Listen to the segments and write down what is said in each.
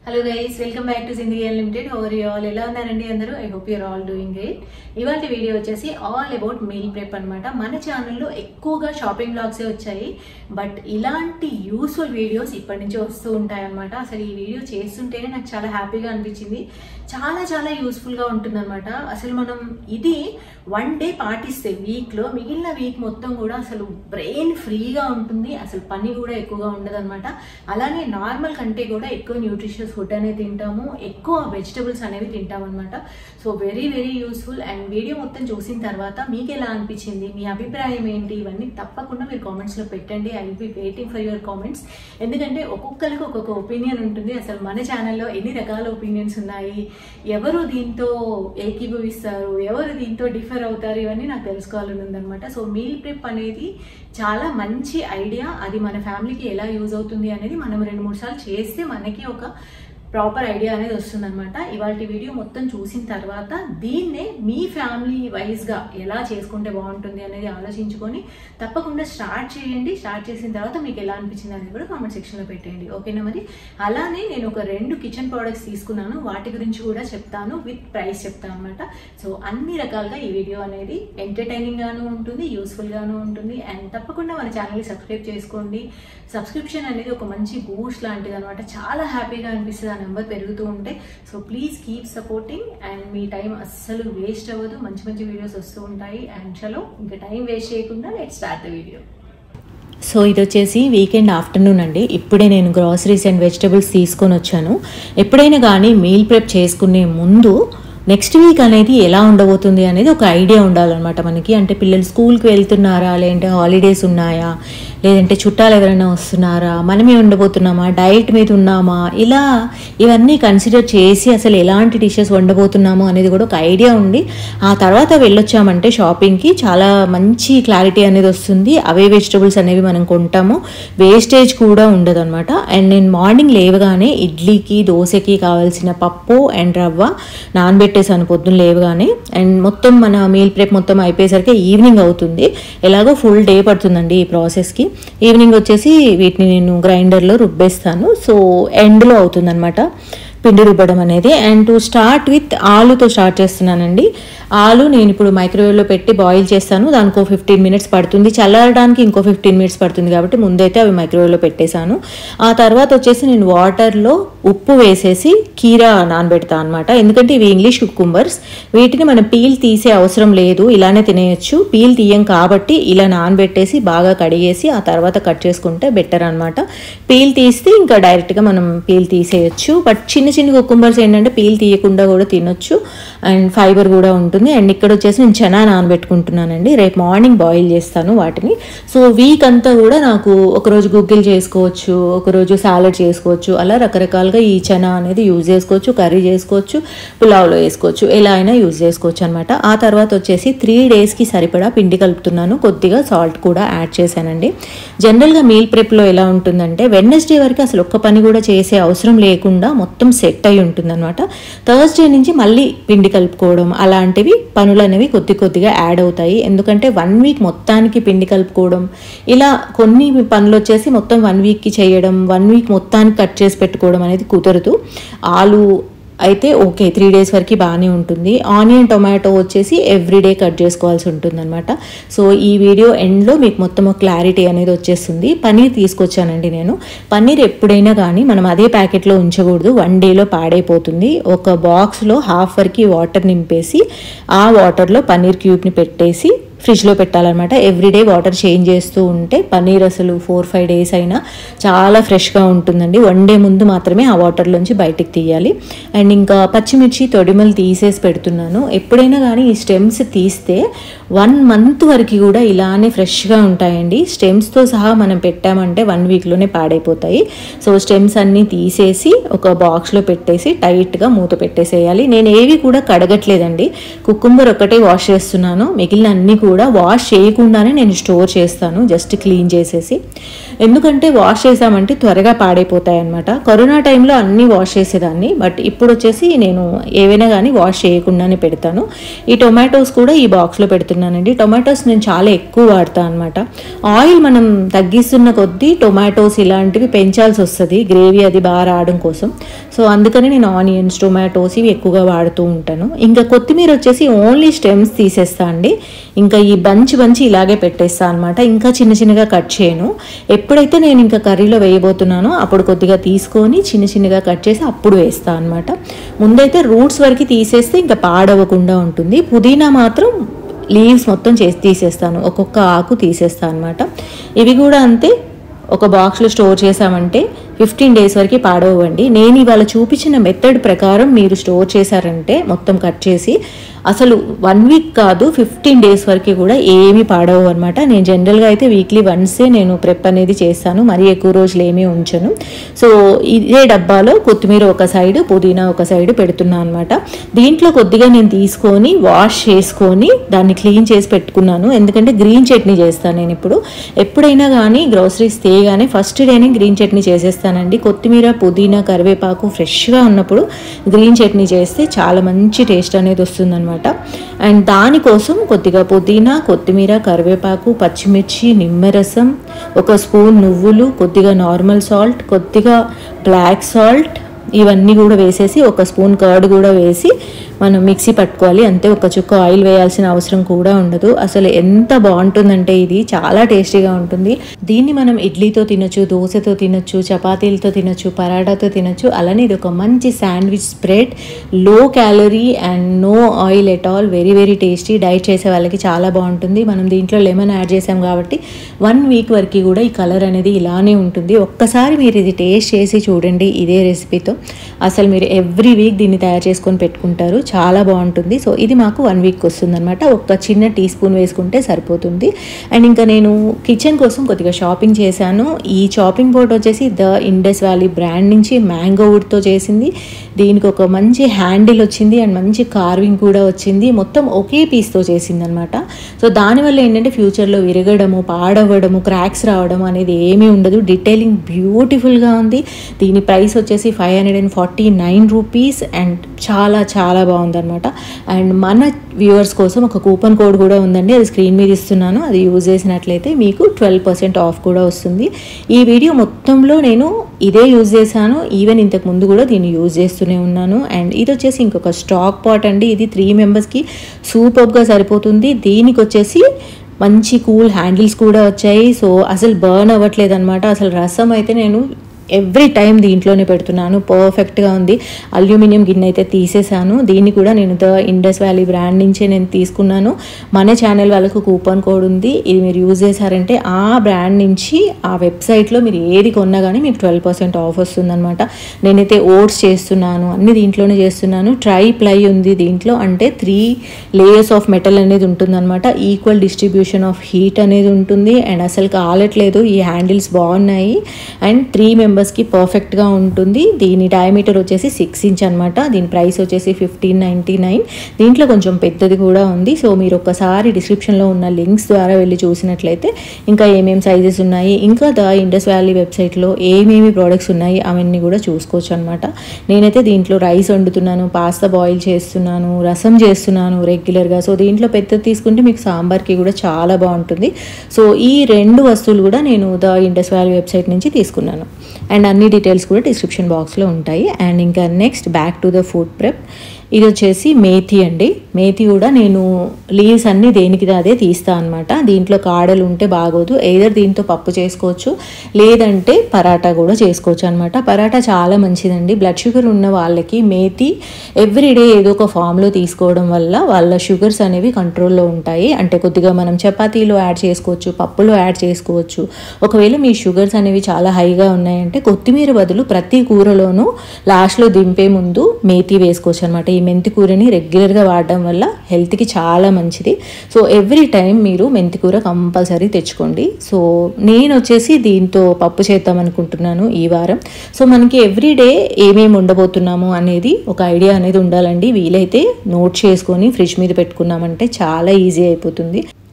hello guys welcome back to Zindagi unlimited how're you all ఎలా ఉన్నారండి అందరూ I hope you're all doing great ఇవాళ video వచ్చేసి all about meal prep అనమాట మన ఛానల్లో ఎక్కువగా షాపింగ్ బ్లాగ్సే వచ్చాయి బట్ ఇలాంటి యూస్ఫుల్ వీడియోస్ ఇప్పటి నుంచి వస్తూ ఉంటాయి అనమాట అసలు ఈ వీడియో చేస్తుంటేనే నాకు చాలా హ్యాపీగా అనిపించింది చాలా చాలా యూస్ఫుల్గా ఉంటుందన్నమాట అసలు మనం ఇది వన్ డే పాటిస్తే వీక్లో మిగిలిన వీక్ మొత్తం కూడా అసలు బ్రెయిన్ ఫ్రీగా ఉంటుంది అసలు పని కూడా ఎక్కువగా ఉండదు అలానే నార్మల్ కంటే కూడా ఎక్కువ న్యూట్రిషియస్ ఫుడ్ అనేది తింటాము ఎక్కువ వెజిటబుల్స్ అనేవి తింటాం అనమాట so very very useful and video మొత్తం చూసిన తర్వాత మీకు ఎలా అనిపించింది మీ అభిప్రాయం ఏంటి ఇవన్నీ తప్పకుండా మీరు కామెంట్స్లో పెట్టండి I will be waiting for your comments ఎందుకంటే ఒక్కొక్కరికి ఒక్కొక్క ఒపీనియన్ ఉంటుంది అసలు మన ఛానల్లో ఎన్ని రకాల ఒపీనియన్స్ ఉన్నాయి ఎవరు దీంతో ఏకీభవిస్తారు ఎవరు దీంతో డిఫర్ అవుతారు ఇవన్నీ నాకు తెలుసుకోవాలని ఉందన్నమాట సో మీల్ ప్రిప్ అనేది చాలా మంచి ఐడియా అది మన ఫ్యామిలీకి ఎలా యూజ్ అవుతుంది అనేది మనం రెండు మూడు సార్లు చేస్తే మనకి ఒక ప్రాపర్ ఐడియా అనేది వస్తుందన్నమాట ఇవాళ వీడియో మొత్తం చూసిన తర్వాత దీన్నే మీ ఫ్యామిలీ వైజ్గా ఎలా చేసుకుంటే బాగుంటుంది అనేది ఆలోచించుకొని తప్పకుండా స్టార్ట్ చేయండి స్టార్ట్ చేసిన తర్వాత మీకు ఎలా అనిపించింది అనేది కూడా కామెంట్ సెక్షన్లో పెట్టేయండి ఓకేనా మరి అలానే నేను ఒక రెండు కిచెన్ ప్రోడక్ట్స్ తీసుకున్నాను వాటి గురించి కూడా చెప్తాను విత్ ప్రైస్ చెప్తాను అనమాట సో అన్ని రకాలుగా ఈ వీడియో అనేది ఎంటర్టైనింగ్ గాను ఉంటుంది యూస్ఫుల్ గాను ఉంటుంది అండ్ తప్పకుండా మన ఛానల్ని సబ్స్క్రైబ్ చేసుకోండి సబ్స్క్రిప్షన్ అనేది ఒక మంచి బూస్ట్ లాంటిది అనమాట చాలా హ్యాపీగా అనిపిస్తుంది ఆ నెంబర్ పెరుగుతూ ఉంటే so please keep supporting and మీ టైం అస్సలు వేస్ట్ అవ్వదు మంచి మంచి వీడియోస్ వస్తూ ఉంటాయి అండ్ చలో ఇంకా టైం వేస్ట్ చేయకుండా let start the video so ఇది వచ్చేసి వీకెండ్ ఆఫ్టర్నూన్ అండి ఇప్పుడే నేను గ్రాసరీస్ అండ్ వెజిటబుల్స్ తీసుకొని వచ్చాను ఎప్పుడైనా కానీ మీల్ ప్రెప్ చేసుకునే ముందు నెక్స్ట్ వీక్ అనేది ఎలా ఉండబోతుంది అనేది ఒక ఐడియా ఉండాలన్నమాట మనకి అంటే పిల్లలు స్కూల్కి వెళ్తున్నారా లేదంటే హాలిడేస్ ఉన్నాయా లేదంటే చుట్టాలు ఎవరైనా వస్తున్నారా మనమే ఉండబోతున్నామా డైట్ మీద ఉన్నామా ఇలా ఇవన్నీ కన్సిడర్ చేసి అసలు ఎలాంటి డిషెస్ వండబోతున్నామో అనేది కూడా ఒక ఐడియా ఉండి ఆ తర్వాత వెళ్ళొచ్చామంటే షాపింగ్కి చాలా మంచి క్లారిటీ అనేది వస్తుంది అవే వెజిటబుల్స్ అనేవి మనం కొంటాము వేస్టేజ్ కూడా ఉండదు అనమాట అండ్ నేను మార్నింగ్ లేవగానే ఇడ్లీకి దోశకి కావాల్సిన పప్పు అండ్ రవ్వ నానబెట్టేసాను పొద్దున్న లేవగానే అండ్ మొత్తం మన మీల్ ప్రెప్ మొత్తం అయిపోయేసరికి ఈవినింగ్ అవుతుంది ఎలాగో ఫుల్ డే పడుతుందండి ఈ ప్రాసెస్కి ఈవినింగ్ వచ్చేసి వీటిని నేను గ్రైండర్లో రుబ్బేస్తాను సో ఎండ్లో అవుతుందన్నమాట పిండి రుబ్బడం అనేది అండ్ టు స్టార్ట్ విత్ ఆలుతో స్టార్ట్ చేస్తున్నానండి ఆలు నేను ఇప్పుడు మైక్రోవేవ్లో పెట్టి బాయిల్ చేస్తాను దానికి ఒక ఫిఫ్టీన్ మినిట్స్ పడుతుంది చల్లారడానికి ఇంకో ఫిఫ్టీన్ మినిట్స్ పడుతుంది కాబట్టి ముందైతే అవి మైక్రోవేవ్లో పెట్టేశాను ఆ తర్వాత వచ్చేసి నేను వాటర్లో ఉప్పు వేసేసి కీరా నానబెడతాను అనమాట ఎందుకంటే ఇవి ఇంగ్లీష్ కుకుంబర్స్ వీటిని మనం పీల్ తీసే అవసరం లేదు ఇలానే తినేయచ్చు పీల్ తీయం కాబట్టి ఇలా నానబెట్టేసి బాగా కడిగేసి ఆ తర్వాత కట్ చేసుకుంటే బెటర్ అనమాట పీల్ తీస్తే ఇంకా డైరెక్ట్గా మనం పీల్ తీసేయచ్చు బట్ చిన్న చిన్న కుకుంబర్స్ ఏంటంటే పీల్ తీయకుండా కూడా తినొచ్చు అండ్ ఫైబర్ కూడా ఉంటుంది అండ్ ఇక్కడ వచ్చేసి నేను చెనా నానబెట్టుకుంటున్నానండి రేపు మార్నింగ్ బాయిల్ చేస్తాను వాటిని సో వీక్ అంతా కూడా నాకు ఒకరోజు గుగ్గిల్ చేసుకోవచ్చు ఒకరోజు సాలడ్ చేసుకోవచ్చు అలా రకరకాలుగా ఈ చెనా అనేది యూజ్ చేసుకోవచ్చు కర్రీ చేసుకోవచ్చు పులావ్లో వేసుకోవచ్చు ఎలా అయినా యూజ్ చేసుకోవచ్చు అనమాట ఆ తర్వాత వచ్చేసి త్రీ డేస్కి సరిపడా పిండి కలుపుతున్నాను కొద్దిగా సాల్ట్ కూడా యాడ్ చేశానండి జనరల్గా మీల్ ప్రెప్లో ఎలా ఉంటుందంటే వెడ్నెస్డే వరకు అసలు ఒక్క పని కూడా చేసే అవసరం లేకుండా మొత్తం సెట్ అయి ఉంటుందన్నమాట థర్స్డే నుంచి మళ్ళీ పిండి కలుపుకోవడం అలాంటివి పనులు అనేవి కొద్ది కొద్దిగా యాడ్ అవుతాయి ఎందుకంటే వన్ వీక్ మొత్తానికి పిండి కలుపుకోవడం ఇలా కొన్ని పనులు వచ్చేసి మొత్తం వన్ వీక్కి చేయడం వన్ వీక్ మొత్తానికి కట్ చేసి పెట్టుకోవడం అనేది కుదరదు ఆలు అయితే ఓకే త్రీ డేస్ వరకు బాగానే ఉంటుంది ఆనియన్ టొమాటో వచ్చేసి ఎవ్రీడే కట్ చేసుకోవాల్సి ఉంటుందన్నమాట సో ఈ వీడియో ఎండ్లో మీకు మొత్తం క్లారిటీ అనేది వచ్చేస్తుంది పన్నీర్ తీసుకొచ్చానండి నేను పన్నీర్ ఎప్పుడైనా కానీ మనం అదే ప్యాకెట్లో ఉంచకూడదు వన్ డేలో పాడైపోతుంది ఒక బాక్స్లో హాఫ్ వరకు వాటర్ నింపేసి ఆ వాటర్లో పన్నీర్ క్యూబ్ని పెట్టేసి ఫ్రిడ్జ్లో పెట్టాలన్నమాట ఎవ్రీడే వాటర్ చేంజ్ చేస్తూ ఉంటే పన్నీర్ అసలు ఫోర్ ఫైవ్ డేస్ అయినా చాలా ఫ్రెష్గా ఉంటుందండి వన్ డే ముందు మాత్రమే ఆ వాటర్లోంచి బయటికి తీయాలి అండ్ ఇంకా పచ్చిమిర్చి తొడిమలు తీసేసి పెడుతున్నాను ఎప్పుడైనా కానీ ఈ స్టెమ్స్ తీస్తే వన్ మంత్ వరకు కూడా ఇలానే ఫ్రెష్గా ఉంటాయండి స్టెమ్స్తో సహా మనం పెట్టామంటే వన్ వీక్లోనే పాడైపోతాయి సో స్టెమ్స్ అన్నీ తీసేసి ఒక బాక్స్లో పెట్టేసి టైట్గా మూత పెట్టేసేయాలి నేను ఏవి కూడా కడగట్లేదండి కుకుంబర్ ఒకటే వాష్ చేస్తున్నాను మిగిలిన అన్ని కూడా వాష్ చేయకుండానే నేను స్టోర్ చేస్తాను జస్ట్ క్లీన్ చేసేసి ఎందుకంటే వాష్ చేసామంటే త్వరగా పాడైపోతాయి అనమాట కరోనా టైంలో అన్నీ వాష్ చేసేదాన్ని బట్ ఇప్పుడు వచ్చేసి నేను ఏవైనా కానీ వాష్ చేయకుండానే పెడతాను ఈ టొమాటోస్ కూడా ఈ బాక్స్లో పెడుతున్నానండి టొమాటోస్ నేను చాలా ఎక్కువ వాడతాను అనమాట ఆయిల్ మనం తగ్గిస్తున్న కొద్దీ టొమాటోస్ ఇలాంటివి పెంచాల్సి వస్తుంది గ్రేవీ అది బాగా రావడం కోసం సో అందుకని నేను ఆనియన్స్ టొమాటోస్ ఇవి ఎక్కువగా వాడుతూ ఉంటాను ఇంకా కొత్తిమీర వచ్చేసి ఓన్లీ స్టెమ్స్ తీసేస్తా అండి ఇంకా ఈ బంచి బంచి ఇలాగే పెట్టేస్తా అనమాట ఇంకా చిన్న చిన్నగా కట్ చేయను ఎప్పుడైతే నేను ఇంకా కర్రీలో వేయబోతున్నానో అప్పుడు కొద్దిగా తీసుకొని చిన్న చిన్నగా కట్ చేసి అప్పుడు వేస్తా అనమాట ముందైతే రూట్స్ వరకు తీసేస్తే ఇంకా పాడవకుండా ఉంటుంది పుదీనా మాత్రం లీవ్స్ మొత్తం చేసి తీసేస్తాను ఒక్కొక్క ఆకు తీసేస్తాను అనమాట ఇవి కూడా అంతే ఒక బాక్స్లో స్టోర్ చేసామంటే ఫిఫ్టీన్ డేస్ వరకు పాడవండి నేను ఇవాళ చూపించిన మెథడ్ ప్రకారం మీరు స్టోర్ చేశారంటే మొత్తం కట్ చేసి అసలు వన్ వీక్ కాదు ఫిఫ్టీన్ డేస్ వరకు కూడా ఏమీ పాడవు అనమాట నేను జనరల్గా అయితే వీక్లీ వన్సే నేను ప్రెప్ అనేది చేస్తాను మరీ ఎక్కువ రోజులు ఏమీ ఉంచను సో ఇదే డబ్బాలో కొత్తిమీర ఒక సైడ్ పుదీనా ఒక సైడ్ పెడుతున్నాను అనమాట దీంట్లో కొద్దిగా నేను తీసుకొని వాష్ చేసుకొని దాన్ని క్లీన్ చేసి పెట్టుకున్నాను ఎందుకంటే గ్రీన్ చట్నీ చేస్తాను నేను ఇప్పుడు ఎప్పుడైనా కానీ గ్రోసరీస్ తేగానే ఫస్ట్ డేనే గ్రీన్ చట్నీ చేసేస్తానండి కొత్తిమీర పుదీనా కరివేపాకు ఫ్రెష్గా ఉన్నప్పుడు గ్రీన్ చట్నీ చేస్తే చాలా మంచి టేస్ట్ అనేది వస్తుందన్నమాట అండ్ దానికోసం కొద్దిగా పుదీనా కొత్తిమీర కరివేపాకు పచ్చిమిర్చి నిమ్మరసం ఒక స్పూన్ నువ్వులు కొద్దిగా నార్మల్ సాల్ట్ కొద్దిగా బ్లాక్ సాల్ట్ ఇవన్నీ కూడా వేసేసి ఒక స్పూన్ కర్డ్ కూడా వేసి మనం మిక్సీ పట్టుకోవాలి అంతే ఒక చుక్క ఆయిల్ వేయాల్సిన అవసరం కూడా ఉండదు అసలు ఎంత బాగుంటుందంటే ఇది చాలా టేస్టీగా ఉంటుంది దీన్ని మనం ఇడ్లీతో తినొచ్చు దోశతో తినొచ్చు చపాతీలతో తినొచ్చు పరాటాతో తినొచ్చు అలానే ఇది ఒక మంచి sandwich spread low calorie and no oil at all very very tasty diet చేసే వాళ్ళకి చాలా బాగుంటుంది మనం దీంట్లో లెమన్ యాడ్ చేసాం కాబట్టి వన్ వీక్ వరకు కూడా ఈ కలర్ అనేది ఇలానే ఉంటుంది ఒక్కసారి మీరు ఇది టేస్ట్ చేసి చూడండి ఇదే రెసిపీతో అసలు మీరు ఎవ్రీ వీక్ దీన్ని తయారు చేసుకొని పెట్టుకుంటారు చాలా బాగుంటుంది సో ఇది మాకు వన్ వీక్ వస్తుంది అనమాట ఒక చిన్న టీ స్పూన్ వేసుకుంటే సరిపోతుంది అండ్ ఇంకా నేను కిచెన్ కోసం కొద్దిగా షాపింగ్ చేశాను ఈ షాపింగ్ బోర్డ్ వచ్చేసి ద ఇండస్ వ్యాలీ బ్రాండ్ నుంచి మ్యాంగో వుడ్తో చేసింది దీనికి ఒక మంచి హ్యాండిల్ వచ్చింది అండ్ మంచి కార్వింగ్ కూడా వచ్చింది మొత్తం ఒకే పీస్తో చేసింది అనమాట సో దానివల్ల ఏంటంటే ఫ్యూచర్లో విరగడము పాడవడము క్రాక్స్ రావడం అనేది ఏమీ ఉండదు డీటెయిలింగ్ బ్యూటిఫుల్గా ఉంది దీని ప్రైస్ వచ్చేసి five hundred and forty nine rupees and చాలా చాలా బాగుందన్నమాట అండ్ మన వ్యూవర్స్ కోసం ఒక కూపన్ కోడ్ కూడా ఉందండి అది స్క్రీన్ మీద ఇస్తున్నాను అది యూజ్ చేసినట్లయితే మీకు ట్వెల్వ్ పర్సెంట్ ఆఫ్ కూడా వస్తుంది ఈ వీడియో మొత్తంలో నేను ఇదే యూజ్ చేశాను ఈవెన్ ఇంతకు ముందు కూడా దీన్ని యూజ్ చేస్తూనే ఉన్నాను అండ్ ఇది వచ్చేసి ఇంకొక స్టాక్ పాట్ అండి ఇది త్రీ మెంబర్స్కి సూపర్గా సరిపోతుంది దీనికి వచ్చేసి మంచి కూల్ హ్యాండిల్స్ కూడా వచ్చాయి సో అసలు బర్న్ అవ్వట్లేదు అనమాట అసలు రసం అయితే నేను ఎవ్రీ టైం దీంట్లోనే పెడుతున్నాను పర్ఫెక్ట్గా ఉంది అల్యూమినియం గిన్నె అయితే తీసేసాను దీన్ని కూడా నేను ద ఇండస్ వ్యాలీ బ్రాండ్ నుంచే నేను తీసుకున్నాను మన ఛానల్ వాళ్ళకు కూపన్ కోడ్ ఉంది ఇది మీరు యూజ్ చేశారంటే ఆ బ్రాండ్ నుంచి ఆ వెబ్సైట్లో మీరు ఏది కొన్నా కానీ మీకు ట్వెల్వ్ పర్సెంట్ ఆఫ్ వస్తుందన్నమాట నేనైతే ఓట్స్ చేస్తున్నాను అన్ని దీంట్లోనే చేస్తున్నాను ట్రై ప్లై ఉంది దీంట్లో అంటే త్రీ లేయర్స్ ఆఫ్ మెటల్ అనేది ఉంటుందన్నమాట ఈక్వల్ డిస్ట్రిబ్యూషన్ ఆఫ్ హీట్ అనేది ఉంటుంది అండ్ అసలు కాలట్లేదు ఈ హ్యాండిల్స్ బాగున్నాయి అండ్ త్రీ మెంబర్స్కి పర్ఫెక్ట్గా ఉంటుంది దీని డయామీటర్ వచ్చేసి సిక్స్ ఇంచ్ అనమాట దీని ప్రైస్ వచ్చేసి ఫిఫ్టీన్ నైంటీ నైన్ దీంట్లో కొంచెం పెద్దది కూడా ఉంది సో మీరు ఒక్కసారి డిస్క్రిప్షన్లో ఉన్న లింక్స్ ద్వారా వెళ్ళి చూసినట్లయితే ఇంకా ఏమేమి సైజెస్ ఉన్నాయి ఇంకా ద ఇండస్ వ్యాలీ వెబ్సైట్లో ఏమేమి ప్రోడక్ట్స్ ఉన్నాయి అవన్నీ కూడా చూసుకోవచ్చు అనమాట నేనైతే దీంట్లో రైస్ వండుతున్నాను పాస్తా బాయిల్ చేస్తున్నాను రసం చేస్తున్నాను రెగ్యులర్గా సో దీంట్లో పెద్దది తీసుకుంటే మీకు సాంబార్కి కూడా చాలా బాగుంటుంది సో ఈ రెండు వస్తువులు కూడా నేను ద ఇండస్ వ్యాలీ వెబ్సైట్ నుంచి తీసుకున్నాను అండ్ అన్ని డీటెయిల్స్ కూడా డిస్క్రిప్షన్ బాక్స్లో ఉంటాయి అండ్ ఇంకా next back to the food prep ఇది వచ్చేసి మేథి అండి మేథి కూడా నేను లీవ్స్ అన్ని దేనికి అదే తీస్తా అనమాట దీంట్లో కాడలు ఉంటే బాగోదు ఏదర్ దీంతో పప్పు చేసుకోవచ్చు లేదంటే పరాటా కూడా చేసుకోవచ్చు అనమాట పరాటా చాలా మంచిదండి బ్లడ్ షుగర్ ఉన్న వాళ్ళకి మేథి ఎవ్రీడే ఏదో ఒక ఫామ్లో తీసుకోవడం వల్ల వాళ్ళ షుగర్స్ అనేవి కంట్రోల్లో ఉంటాయి అంటే కొద్దిగా మనం చపాతీలో యాడ్ చేసుకోవచ్చు పప్పులో యాడ్ చేసుకోవచ్చు ఒకవేళ మీ షుగర్స్ అనేవి చాలా హైగా ఉన్నాయంటే కొత్తిమీర బదులు ప్రతి కూరలోనూ లాస్ట్లో దింపే ముందు మేథి వేసుకోవచ్చు అనమాట ఈ మెంతి కూరని రెగ్యులర్గా వాడడం వల్ల హెల్త్కి చాలా మంచిది సో ఎవ్రీ టైం మీరు మెంతి కూర కంపల్సరీ తెచ్చుకోండి సో నేను వచ్చేసి దీంతో పప్పు చేద్దాం అనుకుంటున్నాను ఈ వారం సో మనకి ఎవ్రీ డే ఏమేమి ఉండబోతున్నాము అనేది ఒక ఐడియా అనేది ఉండాలండి వీలైతే నోట్ చేసుకొని ఫ్రిడ్జ్ మీద పెట్టుకున్నామంటే చాలా ఈజీ అయిపోతుంది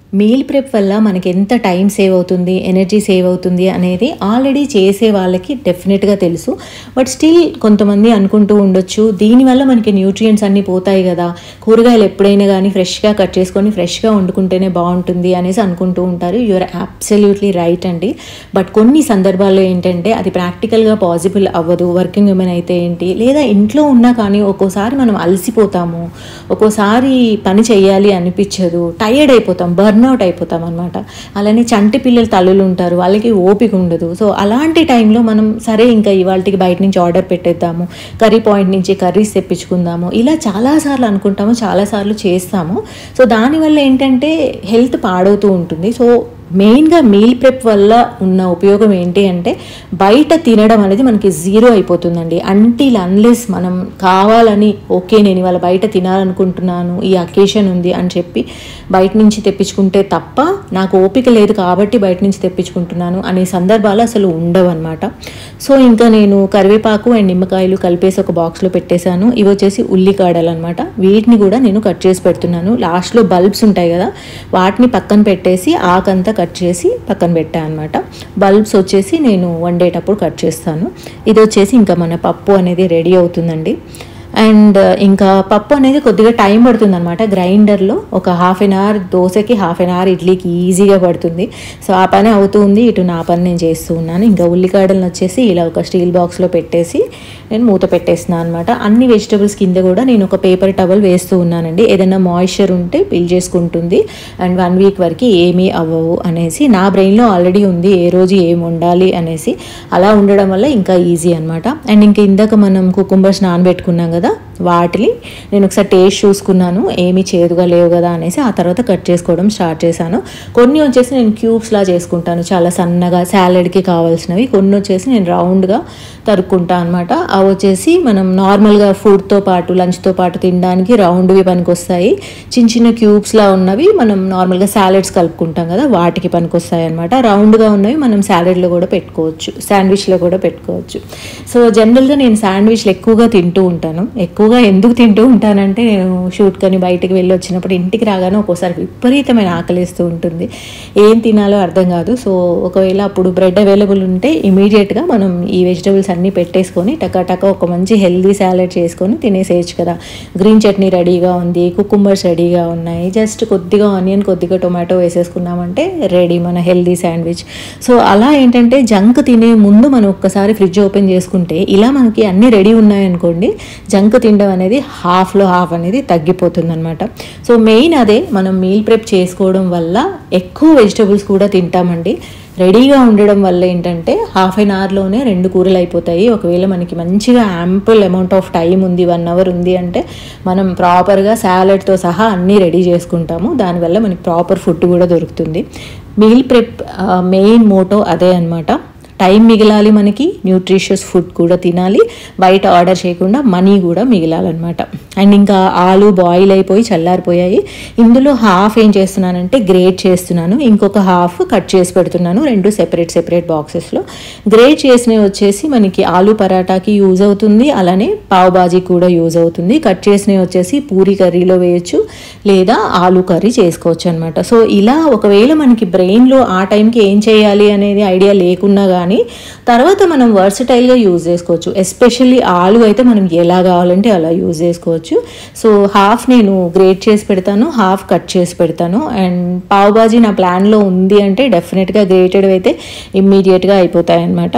మీల్ ప్రెప్ వల్ల మనకి ఎంత టైం సేవ్ అవుతుంది ఎనర్జీ సేవ్ అవుతుంది అనేది ఆల్రెడీ చేసే వాళ్ళకి డెఫినెట్గా తెలుసు బట్ స్టిల్ కొంతమంది అనుకుంటూ ఉండొచ్చు దీనివల్ల మనకి న్యూట్రియంట్స్ అన్నీ పోతాయి కదా కూరగాయలు ఎప్పుడైనా కానీ ఫ్రెష్గా కట్ చేసుకొని ఫ్రెష్గా వండుకుంటేనే బాగుంటుంది అనేసి అనుకుంటూ ఉంటారు యూఆర్ అబ్సల్యూట్లీ రైట్ అండి బట్ కొన్ని సందర్భాల్లో ఏంటంటే అది ప్రాక్టికల్గా పాసిబుల్ అవ్వదు వర్కింగ్ ఉమెన్ అయితే ఏంటి లేదా ఇంట్లో ఉన్నా కానీ ఒక్కోసారి మనం అలసిపోతాము ఒక్కోసారి పని చేయాలి అనిపించదు టైర్డ్ అయిపోతాం బర్న్అవుట్ అయిపోతాం అనమాట అలానే చంటి పిల్లలు తల్లులు ఉంటారు వాళ్ళకి ఓపిక ఉండదు సో అలాంటి టైంలో మనం సరే ఇంకా ఇవాళకి బయట నుంచి ఆర్డర్ పెట్టేద్దాము కర్రీ పాయింట్ నుంచి కర్రీస్ తెప్పించుకుందాము ఇలా చాలాసార్లు అనుకుంటాము చాలాసార్లు చేస్తాము సో దానివల్ల ఏంటంటే హెల్త్ పాడవుతూ ఉంటుంది సో మెయిన్గా మీల్ ప్రెప్ వల్ల ఉన్న ఉపయోగం ఏంటి అంటే బయట తినడం అనేది మనకి జీరో అయిపోతుందండి అంటిల్ అన్లెస్ మనం కావాలని ఓకే నేను ఇవాళ బయట తినాలనుకుంటున్నాను ఈ అకేషన్ ఉంది అని చెప్పి బయట నుంచి తెప్పించుకుంటే తప్ప నాకు ఓపిక లేదు కాబట్టి బయట నుంచి తెప్పించుకుంటున్నాను అనే సందర్భాలు అసలు ఉండవు అనమాట సో ఇంకా నేను కరివేపాకు అండ్ నిమ్మకాయలు కలిపేసి ఒక బాక్స్లో పెట్టేశాను ఇవి వచ్చేసి ఉల్లికాడలు అనమాట వీటిని కూడా నేను కట్ చేసి పెడుతున్నాను లాస్ట్లో బల్బ్స్ ఉంటాయి కదా వాటిని పక్కన పెట్టేసి ఆకంతా కట్ చేసి పక్కన పెట్టాను అనమాట బల్బ్స్ వచ్చేసి నేను వండేటప్పుడు కట్ చేస్తాను ఇది వచ్చేసి ఇంకా మన పప్పు అనేది రెడీ అవుతుందండి అండ్ ఇంకా పప్పు అనేది కొద్దిగా టైం పడుతుంది అనమాట గ్రైండర్లో ఒక హాఫ్ అన్ అవర్ దోశకి హాఫ్ అన్ అవర్ ఇడ్లీకి ఈజీగా పడుతుంది సో ఆ పని అవుతుంది ఇటు నా పని నేను చేస్తూ ఉన్నాను ఇంకా ఉల్లికాడలను వచ్చేసి ఇలా ఒక స్టీల్ బాక్స్లో పెట్టేసి నేను మూత పెట్టేస్తున్నాను అనమాట అన్ని వెజిటబుల్స్ కింద కూడా నేను ఒక పేపర్ టవల్ వేస్తూ ఉన్నానండి ఏదైనా మాయిశ్చర్ ఉంటే పిల్ చేసుకుంటుంది అండ్ వన్ వీక్ వరకు ఏమీ అవ్వవు అనేసి నా బ్రెయిన్లో ఆల్రెడీ ఉంది ఏ రోజు ఏం వండాలి అనేసి అలా ఉండడం వల్ల ఇంకా ఈజీ అనమాట అండ్ ఇంకా ఇందాక మనం కుకుంబర్స్ నానబెట్టుకున్నాం కదా వాటిని నేను ఒకసారి టేస్ట్ చూసుకున్నాను ఏమీ చేదుగా లేవు కదా అనేసి ఆ తర్వాత కట్ చేసుకోవడం స్టార్ట్ చేశాను కొన్ని వచ్చేసి నేను క్యూబ్స్లా చేసుకుంటాను చాలా సన్నగా సాలెడ్కి కావాల్సినవి కొన్ని వచ్చేసి నేను రౌండ్గా తరుక్కుంటా అనమాట అవి వచ్చేసి మనం నార్మల్గా ఫుడ్తో పాటు లంచ్తో పాటు తినడానికి రౌండ్వి పనికి వస్తాయి చిన్న చిన్న క్యూబ్స్లా ఉన్నవి మనం నార్మల్గా సాలెడ్స్ కలుపుకుంటాం కదా వాటికి పనికి వస్తాయి అనమాట రౌండ్గా ఉన్నవి మనం సాలెడ్లో కూడా పెట్టుకోవచ్చు శాండ్విచ్లో కూడా పెట్టుకోవచ్చు సో జనరల్గా నేను శాండ్విచ్లు ఎక్కువగా తింటూ ఉంటాను ఎక్కువగా ఎందుకు తింటూ ఉంటానంటే నేను షూట్ కానీ బయటకు వెళ్ళి వచ్చినప్పుడు ఇంటికి రాగానే ఒక్కోసారి విపరీతమైన ఆకలిస్తూ ఉంటుంది ఏం తినాలో అర్థం కాదు సో ఒకవేళ అప్పుడు బ్రెడ్ అవైలబుల్ ఉంటే ఇమీడియట్గా మనం ఈ వెజిటబుల్స్ అన్నీ పెట్టేసుకొని టకా ఒక మంచి హెల్దీ సాలెడ్ చేసుకొని తినేసేయచ్చు కదా గ్రీన్ చట్నీ రెడీగా ఉంది కుకుంబర్స్ రెడీగా ఉన్నాయి జస్ట్ కొద్దిగా ఆనియన్ కొద్దిగా టొమాటో వేసేసుకున్నామంటే రెడీ మన హెల్దీ శాండ్విచ్ సో అలా ఏంటంటే జంక్ తినే ముందు మనం ఒక్కసారి ఫ్రిడ్జ్ ఓపెన్ చేసుకుంటే ఇలా మనకి అన్నీ రెడీ ఉన్నాయనుకోండి జంక్ తినడం అనేది హాఫ్లో హాఫ్ అనేది తగ్గిపోతుంది అనమాట సో మెయిన్ అదే మనం మీల్ ప్రెప్ చేసుకోవడం వల్ల ఎక్కువ వెజిటబుల్స్ కూడా తింటామండి రెడీగా ఉండడం వల్ల ఏంటంటే హాఫ్ అన్ అవర్లోనే రెండు కూరలు అయిపోతాయి ఒకవేళ మనకి మంచిగా యాంపుల్ అమౌంట్ ఆఫ్ టైం ఉంది వన్ అవర్ ఉంది అంటే మనం ప్రాపర్గా సాలెడ్తో సహా అన్నీ రెడీ చేసుకుంటాము దానివల్ల మనకి ప్రాపర్ ఫుడ్ కూడా దొరుకుతుంది మీల్ ప్రెప్ మెయిన్ మోటో అదే అనమాట టైం మిగలాలి మనకి న్యూట్రిషియస్ ఫుడ్ కూడా తినాలి బయట ఆర్డర్ చేయకుండా మనీ కూడా మిగిలాలన్నమాట అండ్ ఇంకా ఆలు బాయిల్ అయిపోయి చల్లారిపోయాయి ఇందులో హాఫ్ ఏం చేస్తున్నానంటే గ్రేట్ చేస్తున్నాను ఇంకొక హాఫ్ కట్ చేసి పెడుతున్నాను రెండు సెపరేట్ సెపరేట్ బాక్సెస్లో గ్రేట్ చేసినవి వచ్చేసి మనకి ఆలు పరాటాకి యూజ్ అవుతుంది అలానే పావ్ బాజీ కూడా యూజ్ అవుతుంది కట్ చేసినవి వచ్చేసి పూరి కర్రీలో వేయచ్చు లేదా ఆలు కర్రీ చేసుకోవచ్చు అనమాట సో ఇలా ఒకవేళ మనకి బ్రెయిన్లో ఆ టైంకి ఏం చేయాలి అనేది ఐడియా లేకున్నా కానీ తర్వాత మనం వర్సటైల్గా యూజ్ చేసుకోవచ్చు ఎస్పెషల్లీ ఆలు అయితే మనం ఎలా కావాలంటే అలా యూజ్ చేసుకోవచ్చు సో హాఫ్ నేను గ్రేట్ చేసి పెడతాను హాఫ్ కట్ చేసి పెడతాను అండ్ పావ్ బాజీ నా ప్లాన్లో ఉంది అంటే డెఫినెట్గా గ్రేటెడ్ అయితే ఇమ్మీడియట్గా అయిపోతాయి అన్నమాట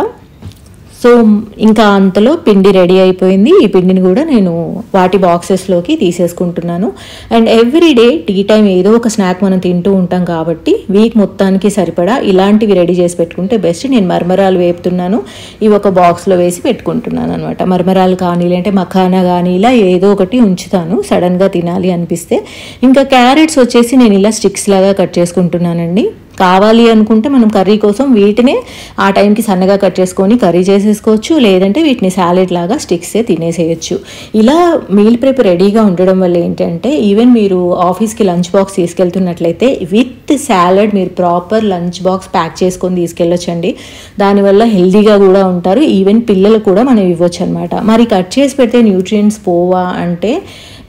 సో ఇంకా అంతలో పిండి రెడీ అయిపోయింది ఈ పిండిని కూడా నేను వాటి బాక్సెస్లోకి తీసేసుకుంటున్నాను and every day tea time ఏదో ఒక స్నాక్ మనం తింటూ ఉంటాం కాబట్టి వీక్ మొత్తానికి సరిపడా ఇలాంటివి రెడీ చేసి పెట్టుకుంటే బెస్ట్ నేను మర్మరాలు వేపుతున్నాను ఇవి ఒక బాక్స్లో వేసి పెట్టుకుంటున్నాను అనమాట మర్మరాలు కానీ లేదంటే మఖానా కానీ ఇలా ఏదో ఒకటి ఉంచుతాను సడన్గా తినాలి అనిపిస్తే ఇంకా క్యారెట్స్ వచ్చేసి నేను ఇలా స్టిక్స్ లాగా కట్ చేసుకుంటున్నానండి కావాలి అనుకుంటే మనం కర్రీ కోసం వీటినే ఆ టైంకి సన్నగా కట్ చేసుకొని కర్రీ చేసేసుకోవచ్చు లేదంటే వీటిని సాలెడ్ లాగా స్టిక్సే తినేసేయచ్చు ఇలా మీల్ ప్రిప్ రెడీగా ఉండడం వల్ల ఏంటంటే ఈవెన్ మీరు ఆఫీస్కి లంచ్ బాక్స్ తీసుకెళ్తున్నట్లయితే విత్ సాలెడ్ మీరు ప్రాపర్ లంచ్ బాక్స్ ప్యాక్ చేసుకొని తీసుకెళ్ళొచ్చండి దానివల్ల హెల్దీగా కూడా ఉంటారు ఈవెన్ పిల్లలు కూడా మనం ఇవ్వచ్చు అనమాట మరి కట్ చేసి పెడితే న్యూట్రియంట్స్ పోవా అంటే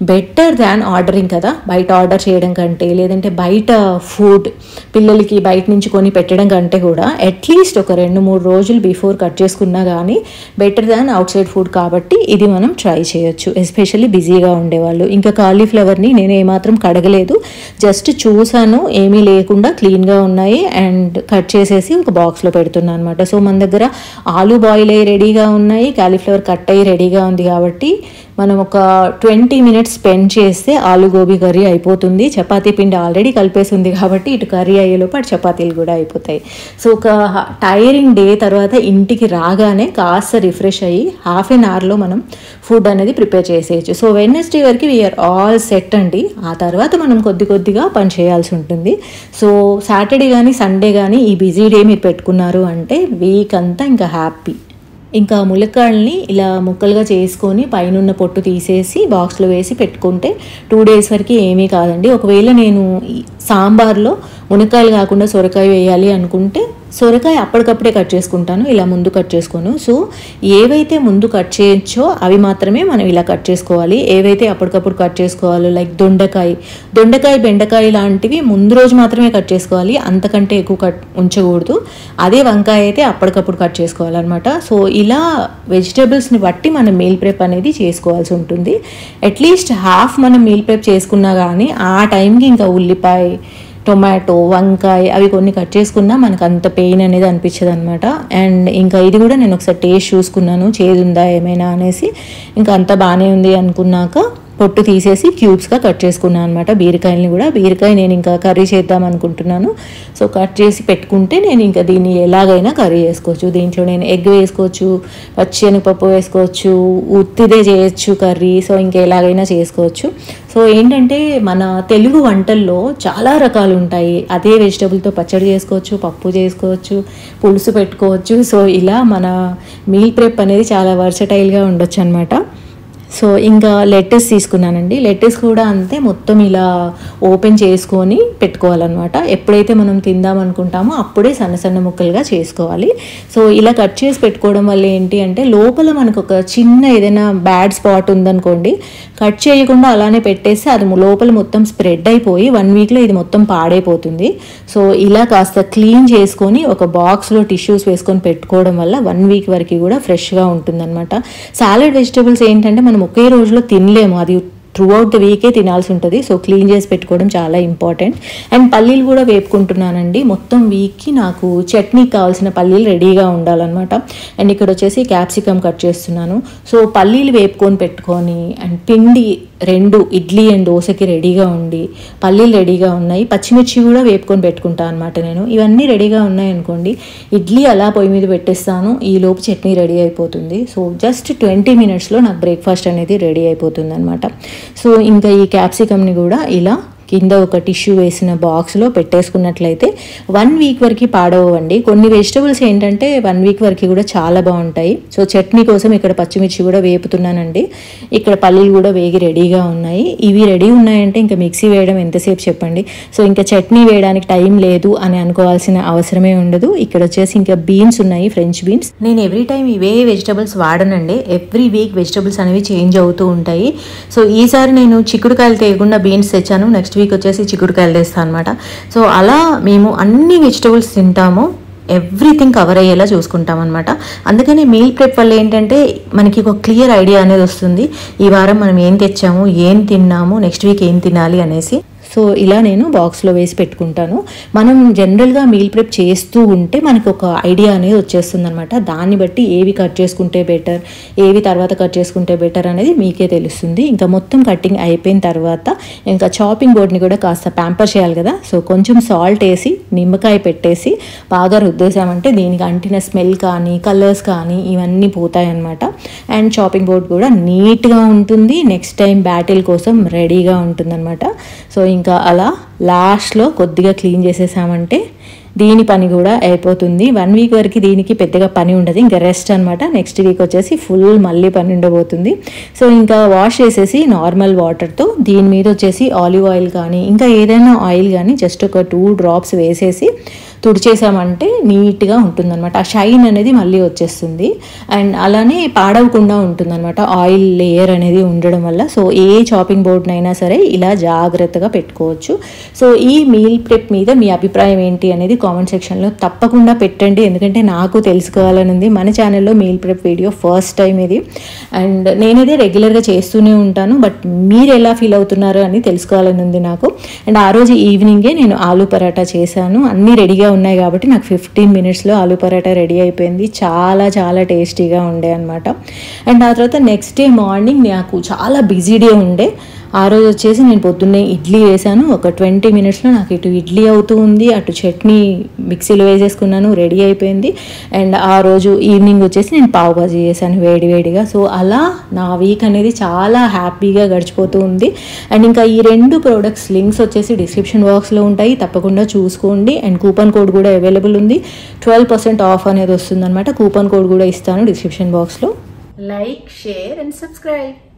బెటర్ దాన్ ఆర్డరింగ్ కదా బయట ఆర్డర్ చేయడం కంటే లేదంటే బయట ఫుడ్ పిల్లలకి బయట నుంచి కొని పెట్టడం కంటే కూడా అట్లీస్ట్ ఒక రెండు మూడు రోజులు బిఫోర్ కట్ చేసుకున్నా కానీ better than outside food కాబట్టి ఇది మనం ట్రై చేయొచ్చు ఎస్పెషల్లీ బిజీగా ఉండేవాళ్ళు ఇంకా కాలీఫ్లవర్ని నేను ఏమాత్రం కడగలేదు జస్ట్ చూసాను ఏమీ లేకుండా క్లీన్గా ఉన్నాయి అండ్ కట్ చేసేసి ఒక బాక్స్లో పెడుతున్నాను అనమాట సో మన దగ్గర ఆలు బాయిల్ అయ్యి రెడీగా ఉన్నాయి కాలీఫ్లవర్ కట్ అయ్యి రెడీగా ఉంది కాబట్టి మనం ఒక ట్వంటీ మినిట్స్ స్పెండ్ చేస్తే ఆలు గోబీ కర్రీ అయిపోతుంది చపాతీ పిండి ఆల్రెడీ కలిపేసి ఉంది కాబట్టి ఇటు కర్రీ అయ్యేలోపు అటు చపాతీలు కూడా అయిపోతాయి సో ఒక టైరింగ్ డే తర్వాత ఇంటికి రాగానే కాస్త రిఫ్రెష్ అయ్యి హాఫ్ ఎన్ అవర్లో మనం ఫుడ్ అనేది ప్రిపేర్ చేసేయచ్చు సో వెడ్నెస్డే వరకు వీఆర్ ఆల్ సెట్ అండి ఆ తర్వాత మనం కొద్ది కొద్దిగా పని చేయాల్సి ఉంటుంది సో సాటర్డే కానీ సండే కానీ ఈ బిజీ డే మీరు పెట్టుకున్నారు అంటే వీక్ అంతా ఇంకా హ్యాపీ ఇంకా ములక్కాడల్ని ఇలా ముక్కలుగా చేసుకొని పైనున్న పొట్టు తీసేసి బాక్స్లో వేసి పెట్టుకుంటే టూ డేస్ వరకు ఏమీ కాదండి ఒకవేళ నేను ఈ సాంబార్లో మునక్కాయలు కాకుండా సొరకాయ వేయాలి అనుకుంటే సొరకాయ అప్పటికప్పుడే కట్ చేసుకుంటాను ఇలా ముందు కట్ చేసుకోను సో ఏవైతే ముందు కట్ చేయొచ్చో అవి మాత్రమే మనం ఇలా కట్ చేసుకోవాలి ఏవైతే అప్పటికప్పుడు కట్ చేసుకోవాలో లైక్ దొండకాయ దొండకాయ బెండకాయ లాంటివి ముందు రోజు మాత్రమే కట్ చేసుకోవాలి అంతకంటే ఎక్కువ కట్ ఉంచకూడదు అదే వంకాయ అయితే అప్పటికప్పుడు కట్ చేసుకోవాలన్నమాట సో ఇలా వెజిటేబుల్స్ని బట్టి మనం మీల్ ప్రెప్ అనేది చేసుకోవాల్సి ఉంటుంది అట్లీస్ట్ హాఫ్ మనం మీల్ ప్రెప్ చేసుకున్నా కానీ ఆ టైంకి ఇంకా ఉల్లిపాయ టొమాటో వంకాయ అవి కొన్ని కట్ చేసుకున్నా మనకు అంత పెయిన్ అనేది అనిపించదు అనమాట అండ్ ఇంకా ఇది కూడా నేను ఒకసారి టేస్ట్ చూసుకున్నాను చేదు ఉందా ఏమైనా అనేసి ఇంకా అంత బాగానే ఉంది అనుకున్నాక పొట్టు తీసేసి క్యూబ్స్గా కట్ చేసుకున్నాను అనమాట బీరకాయలని కూడా బీరకాయ నేను ఇంకా కర్రీ చేద్దాం అనుకుంటున్నాను సో కట్ చేసి పెట్టుకుంటే నేను ఇంకా దీన్ని ఎలాగైనా కర్రీ చేసుకోవచ్చు దీంట్లో నేను ఎగ్ వేసుకోవచ్చు పచ్చెనగపప్పు వేసుకోవచ్చు ఉత్తిదే చేయొచ్చు కర్రీ సో ఇంకా ఎలాగైనా చేసుకోవచ్చు సో ఏంటంటే మన తెలుగు వంటల్లో చాలా రకాలు ఉంటాయి అదే వెజిటబుల్తో పచ్చడి చేసుకోవచ్చు పప్పు చేసుకోవచ్చు పులుసు పెట్టుకోవచ్చు సో ఇలా మన మీల్ ప్రెప్ అనేది చాలా వర్సటైల్గా ఉండొచ్చు అనమాట సో ఇంకా లెటర్స్ తీసుకున్నానండి లెటర్స్ కూడా అంతే మొత్తం ఇలా ఓపెన్ చేసుకొని పెట్టుకోవాలన్నమాట ఎప్పుడైతే మనం తిందాం అనుకుంటామో అప్పుడే సన్న సన్న ముక్కలుగా చేసుకోవాలి సో ఇలా కట్ చేసి పెట్టుకోవడం వల్ల ఏంటి అంటే లోపల మనకు ఒక చిన్న ఏదైనా బ్యాడ్ స్పాట్ ఉందనుకోండి కట్ చేయకుండా అలానే పెట్టేస్తే అది లోపల మొత్తం స్ప్రెడ్ అయిపోయి వన్ వీక్లో ఇది మొత్తం పాడైపోతుంది సో ఇలా కాస్త క్లీన్ చేసుకొని ఒక బాక్స్లో టిష్యూస్ వేసుకొని పెట్టుకోవడం వల్ల వన్ వీక్ వరకు కూడా ఫ్రెష్గా ఉంటుందన్నమాట సాలెడ్ వెజిటబుల్స్ ఏంటంటే మనం ఒకే రోజులో తినలేము అది త్రూ అవుట్ ద వీకే తినాల్సి ఉంటుంది సో క్లీన్ చేసి పెట్టుకోవడం చాలా ఇంపార్టెంట్ అండ్ పల్లీలు కూడా వేపుకుంటున్నానండి మొత్తం వీక్కి నాకు చట్నీ కావాల్సిన పల్లీలు రెడీగా ఉండాలన్నమాట అండ్ ఇక్కడ వచ్చేసి క్యాప్సికమ్ కట్ చేస్తున్నాను సో పల్లీలు వేపుకొని పెట్టుకొని అండ్ పిండి రెండు ఇడ్లీ అండ్ దోశకి రెడీగా ఉండి పల్లీలు రెడీగా ఉన్నాయి పచ్చిమిర్చి కూడా వేపుకొని పెట్టుకుంటాను అనమాట నేను ఇవన్నీ రెడీగా ఉన్నాయి అనుకోండి ఇడ్లీ అలా పొయ్యి మీద పెట్టేస్తాను ఈ లోపు చట్నీ రెడీ అయిపోతుంది సో జస్ట్ ట్వంటీ మినిట్స్లో నాకు బ్రేక్ఫాస్ట్ అనేది రెడీ అయిపోతుంది అనమాట సో ఇంకా ఈ క్యాప్సికమ్ని కూడా ఇలా కింద ఒక టిష్యూ వేసిన బాక్స్లో పెట్టేసుకున్నట్లయితే వన్ వీక్ వరకు పాడవండి కొన్ని వెజిటబుల్స్ ఏంటంటే వన్ వీక్ వరకు కూడా చాలా బాగుంటాయి సో చట్నీ కోసం ఇక్కడ పచ్చిమిర్చి కూడా వేపుతున్నానండి ఇక్కడ పల్లీలు కూడా వేగి రెడీగా ఉన్నాయి ఇవి రెడీ ఉన్నాయంటే ఇంకా మిక్సీ వేయడం ఎంతసేపు చెప్పండి సో ఇంకా చట్నీ వేయడానికి టైం లేదు అని అనుకోవాల్సిన అవసరమే ఉండదు ఇక్కడ వచ్చేసి ఇంకా బీన్స్ ఉన్నాయి ఫ్రెంచ్ బీన్స్ నేను ఎవ్రీ టైం ఇవే వెజిటబుల్స్ వాడనండి ఎవ్రీ వీక్ వెజిటబుల్స్ అనేవి చేంజ్ అవుతూ ఉంటాయి సో ఈసారి నేను చిక్కుడుకాయలు తేయకుండా బీన్స్ తెచ్చాను నెక్స్ట్ వీక్ వచ్చేసి చిక్కుడుకాయలు తెస్తాను అనమాట సో అలా మేము అన్ని వెజిటబుల్స్ తింటాము ఎవ్రీథింగ్ కవర్ అయ్యేలా చూసుకుంటాం అనమాట అందుకని మీల్ ప్రెప్ వల్ల ఏంటంటే మనకి ఒక క్లియర్ ఐడియా అనేది వస్తుంది ఈ వారం మనం ఏం తెచ్చాము ఏం తిన్నాము నెక్స్ట్ వీక్ ఏం తినాలి అనేసి సో ఇలా నేను బాక్స్లో వేసి పెట్టుకుంటాను మనం జనరల్గా మీల్ ప్రెప్ చేస్తూ ఉంటే మనకు ఒక ఐడియా అనేది వచ్చేస్తుంది అనమాట దాన్ని బట్టి ఏవి కట్ చేసుకుంటే బెటర్ ఏవి తర్వాత కట్ చేసుకుంటే బెటర్ అనేది మీకే తెలుస్తుంది ఇంకా మొత్తం కటింగ్ అయిపోయిన తర్వాత ఇంకా చాపింగ్ బోర్డ్ని కూడా కాస్త ప్యాంపర్ చేయాలి కదా సో కొంచెం సాల్ట్ వేసి నిమ్మకాయ పెట్టేసి బాగా రుద్దేశామంటే దీనికి అంటిన స్మెల్ కానీ కలర్స్ కానీ ఇవన్నీ పోతాయి అనమాట అండ్ చాపింగ్ బోర్డ్ కూడా నీట్గా ఉంటుంది నెక్స్ట్ టైం బ్యాటిల్ కోసం రెడీగా ఉంటుందన్నమాట సో ఇంకా అలా లాస్ట్లో కొద్దిగా క్లీన్ చేసేసామంటే దీని పని కూడా అయిపోతుంది వన్ వీక్ వరకు దీనికి పెద్దగా పని ఉండదు ఇంకా రెస్ట్ అనమాట నెక్స్ట్ వీక్ వచ్చేసి ఫుల్ మళ్ళీ పని ఉండబోతుంది సో ఇంకా వాష్ చేసేసి నార్మల్ వాటర్తో దీని మీద వచ్చేసి ఆలివ్ ఆయిల్ కానీ ఇంకా ఏదైనా ఆయిల్ కానీ జస్ట్ ఒక టూ డ్రాప్స్ వేసేసి తుడిచేసామంటే నీట్గా ఉంటుందన్నమాట ఆ షైన్ అనేది మళ్ళీ వచ్చేస్తుంది అండ్ అలానే పాడవకుండా ఉంటుందన్నమాట ఆయిల్ లేయర్ అనేది ఉండడం వల్ల సో ఏ చాపింగ్ బోర్డ్నైనా సరే ఇలా జాగ్రత్తగా పెట్టుకోవచ్చు సో ఈ మీల్ ప్రెప్ మీద మీ అభిప్రాయం ఏంటి అనేది కామెంట్ సెక్షన్లో తప్పకుండా పెట్టండి ఎందుకంటే నాకు తెలుసుకోవాలని ఉంది మన ఛానల్లో meal prep video first time ఇది అండ్ నేనైతే రెగ్యులర్గా చేస్తూనే ఉంటాను బట్ మీరు ఎలా ఫీల్ అవుతున్నారు అని తెలుసుకోవాలని ఉంది నాకు అండ్ ఆ రోజు ఈవినింగే నేను ఆలూ పరాటా చేశాను అన్నీ రెడీగా ఉన్నాయి కాబట్టి నాకు ఫిఫ్టీన్ మినిట్స్లో ఆలూ పరాటా రెడీ అయిపోయింది చాలా చాలా టేస్టీగా ఉండే అనమాట అండ్ ఆ తర్వాత నెక్స్ట్ డే మార్నింగ్ నాకు చాలా బిజీ డే ఉండే ఆ రోజు వచ్చేసి నేను పొద్దున్నే ఇడ్లీ వేసాను ఒక ట్వంటీ మినిట్స్లో నాకు ఇటు ఇడ్లీ అవుతూ ఉంది అటు చట్నీ మిక్సీలో వేసేసుకున్నాను రెడీ అయిపోయింది అండ్ ఆ రోజు ఈవినింగ్ వచ్చేసి నేను పావు బాజీ చేశాను వేడి వేడిగా సో అలా నా వీక్ అనేది చాలా హ్యాపీగా గడిచిపోతూ ఉంది అండ్ ఇంకా ఈ రెండు ప్రోడక్ట్స్ లింక్స్ వచ్చేసి డిస్క్రిప్షన్ బాక్స్లో ఉంటాయి తప్పకుండా చూసుకోండి అండ్ కూపన్ కోడ్ కూడా అవైలబుల్ ఉంది ట్వెల్వ్ పర్సెంట్ ఆఫ్ అనేది వస్తుందన్నమాట కూపన్ కోడ్ కూడా ఇస్తాను డిస్క్రిప్షన్ బాక్స్లో లైక్ షేర్ అండ్ సబ్స్క్రైబ్